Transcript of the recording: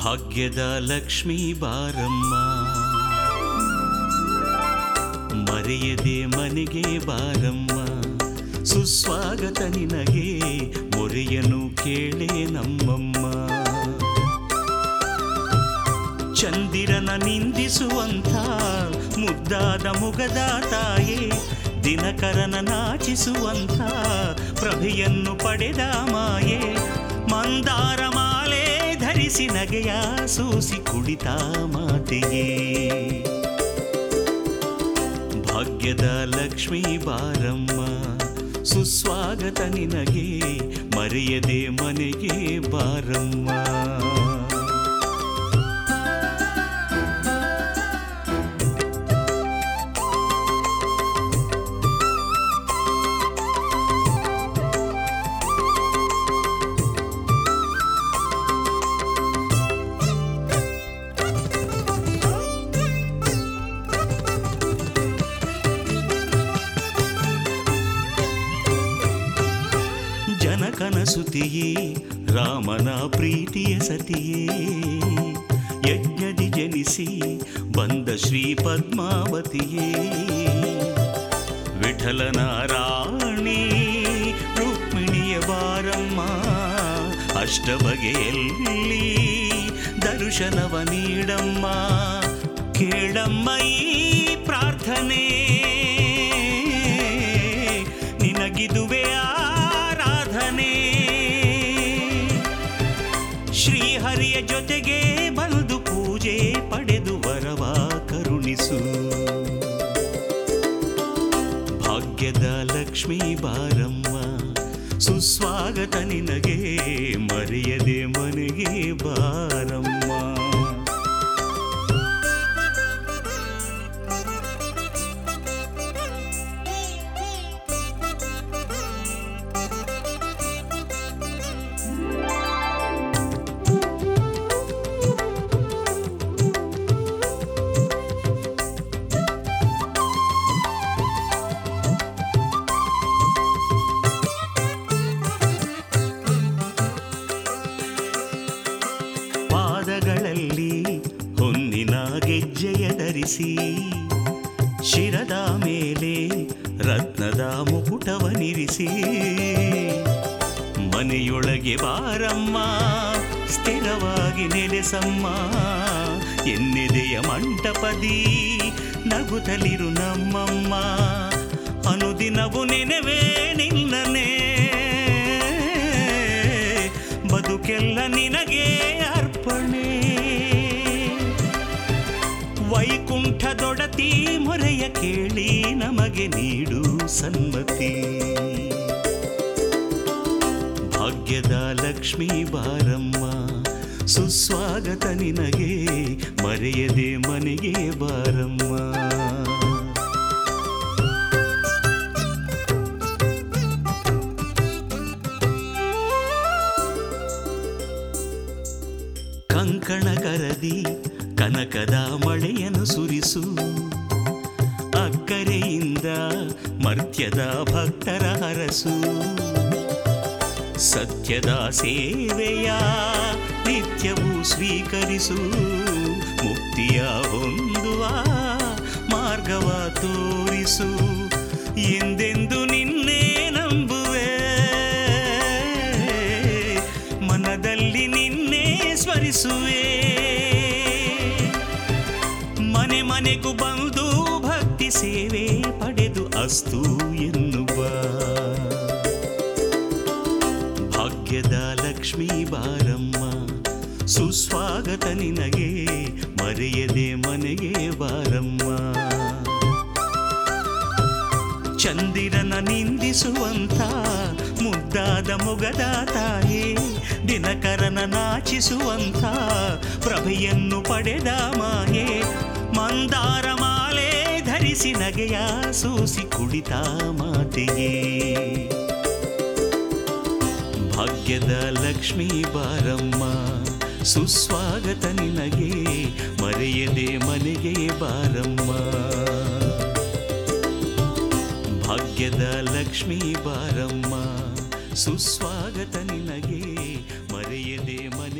ಭಾಗ್ಯದ ಲಕ್ಷ್ಮೀ ಬಾರಮ್ಮ ಮರೆಯದೆ ಮನೆಗೆ ಬಾರಮ್ಮ ಸುಸ್ವಾಗತ ನಿನಗೆ ಮೊರೆಯನು ಕೇಳೆ ನಮ್ಮಮ್ಮ ಚಂದಿರನ ನಿಂದಿಸುವಂಥ ಮುದ್ದಾದ ಮುಗದ ತಾಯೇ ದಿನಕರನ ನಾಚಿಸುವಂಥ ಪ್ರಭೆಯನ್ನು ಪಡೆದ ಮಾಯೆ ಮಂದಾರ ಮಾಲೆ ಧರಿಸಿ ನಗೆಯ ಸೂಸಿ ಕುಡಿತ ಮಾತೆಯೇ ಭಾಗ್ಯದ ಲಕ್ಷ್ಮೀ ಬಾರಮ್ಮ ಸುಸ್ವಾಗತ ನಿನಗೆ ಮರೆಯದೆ ಮನೆಗೆ ಬಾರಮ್ಮ ಜನಕನ ಸುತಿಯೇ ರಾಮನ ಪ್ರೀತಿಯ ಸತಿಯೇ ಯಜ್ಞದಿ ಜನಿಸಿ ಬಂದ ಶ್ರೀ ಪದ್ಮಾವತಿಯೇ ವಿಠಲನ ರಾಣಿ ರುಕ್ಮಿಣಿಯ ಬಾರಮ್ಮ ಅಷ್ಟಬಗೆಯಲ್ಲಿ ದರ್ಶನವ ನೀಡಮ್ಮ ಕೇಳಮ್ಮ ಈ ಪ್ರಾರ್ಥನೆ ನಿನಗಿದುವೆ ಆರಾಧನೆ ಶ್ರೀಹರಿಯ ಜೊತೆಗೆ ಬಂದು ಪೂಜೆ ಪಡೆದು ವರವ ಕರುಣಿಸು ಭಾಗ್ಯದ ಲಕ್ಷ್ಮೀ ಬಾರಮ್ಮ ಸುಸ್ವಾಗತ ನಿನಗೆ ಮರೆಯದೆ ಮನೆಗೆ ಬಾರಮ್ಮ ಪಾದಗಳಲ್ಲಿ ಹೊನ್ನಿನ ಗೆಜ್ಜೆಯ ಧರಿಸಿ ಶಿರದ ಮೇಲೆ ರತ್ನದ ಮುಕುಟವನಿರಿಸಿ ಮನೆಯೊಳಗೆ ಬಾರಮ್ಮ ಸ್ಥಿರವಾಗಿ ನೆಲೆಸಮ್ಮ ಎನ್ನೆದೆಯ ಮಂಟಪದಿ ನಗುತ್ತಲಿರು ನಮ್ಮಮ್ಮ ಅನುದಿನವು ನೆನೆವೇ ನಿನ್ನನೇ ಬದುಕೆಲ್ಲ ನಿನಗೆ ಅರ್ಪಣೆ ವೈಕುಂಠದೊಡತಿ ಮೊರೆಯ ಕೇಳಿ ನಮಗೆ ನೀಡು ಸನ್ಮತಿ ಭಾಗ್ಯದ ಲಕ್ಷ್ಮೀ ಬಾರಮ್ಮ ಸುಸ್ವಾಗತ ನಿನಗೆ ಮರೆಯದೆ ಮನೆಗೆ ಬಾರಮ್ಮ ಕಂಕಣ ಕರದಿ ಕನಕದ ಮಳೆಯನ್ನು ಸುರಿಸು ಅಕ್ಕರೆಯಿಂದ ಮರ್ತ್ಯದ ಭಕ್ತರ ಹರಸು ಸತ್ಯದ ಸೇವೆಯ ನಿತ್ಯವೂ ಸ್ವೀಕರಿಸು ಮುಕ್ತಿಯ ಹೊಂದುವ ಮಾರ್ಗವ ತೋರಿಸು ಎಂದೆಂದು ನಿನ್ನೆ ನಂಬುವೆ ಮನದಲ್ಲಿ ನಿನ್ನೆ ಸ್ಮರಿಸುವೆ ಮನೆ ಮನೆಗೂ ಬಂದು ಭಕ್ತಿ ಸೇವೆ ಪಡೆದು ಅಸ್ತು ಎನ್ನುವ ಭಾಗ್ಯದ ಲಕ್ಷ್ಮೀ ಬಾರಮ್ಮ ಸುಸ್ವಾಗತ ನಿನಗೆ ಮರೆಯದೆ ಮನೆಗೆ ಬಾರಮ್ಮ ಚಂದಿರನ ನಿಂದಿಸುವಂಥ ಮುದ್ದಾದ ಮುಗದ ತಾಯೇ ದಿನಕರನ ನಾಚಿಸುವಂಥ ಪ್ರಭೆಯನ್ನು ಪಡೆದ ಮಾಯೆ ಮಂದಾರ ಮಾಲೆ ಧರಿಸಿ ನಗೆಯ ಸೂಸಿ ಕುಡಿತ ಮಾತೆಯೇ ಭಾಗ್ಯದ ಲಕ್ಷ್ಮೀ ಬಾರಮ್ಮ ಸುಸ್ವಾಗತ ನಿನಗೆ ಮರೆಯದೆ ಮನೆಗೆ ಬಾರಮ್ಮ ಭಾಗ್ಯದ ಲಕ್ಷ್ಮೀ ಬಾರಮ್ಮ ಸುಸ್ವಾಗತ ನಿನಗೆ ಮರೆಯದೆ ಮನೆ